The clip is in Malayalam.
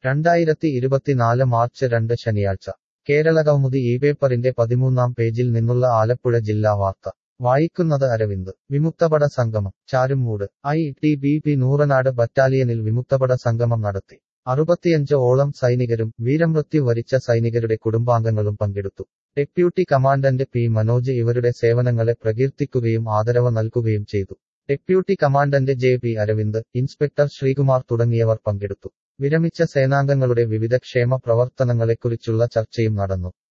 രണ്ടായിരത്തി ഇരുപത്തിനാല് മാർച്ച് രണ്ട് ശനിയാഴ്ച കേരള കൗമുദി ഈ പേപ്പറിന്റെ പതിമൂന്നാം പേജിൽ നിന്നുള്ള ആലപ്പുഴ ജില്ലാ വാർത്ത വായിക്കുന്നത് അരവിന്ദ് വിമുക്തപട സംഗമം Charummood I T B P Nooranad ബറ്റാലിയനിൽ വിമുക്തപട സംഗമം നടത്തി അറുപത്തിയഞ്ച് ഓളം സൈനികരും വീരമൃത്യു വരിച്ച സൈനികരുടെ കുടുംബാംഗങ്ങളും പങ്കെടുത്തു ഡെപ്യൂട്ടി കമാൻഡന്റ് പി മനോജ് ഇവരുടെ സേവനങ്ങളെ പ്രകീർത്തിക്കുകയും ആദരവ് നൽകുകയും ചെയ്തു deputy commandant J P Aravind inspector Sreekumar തുടങ്ങിയവർ പങ്കെടുത്തു വിരമിച്ച സേനാംഗങ്ങളുടെ വിവിധ ക്ഷേമ പ്രവർത്തനങ്ങളെക്കുറിച്ചുള്ള ചർച്ചയും നടന്നു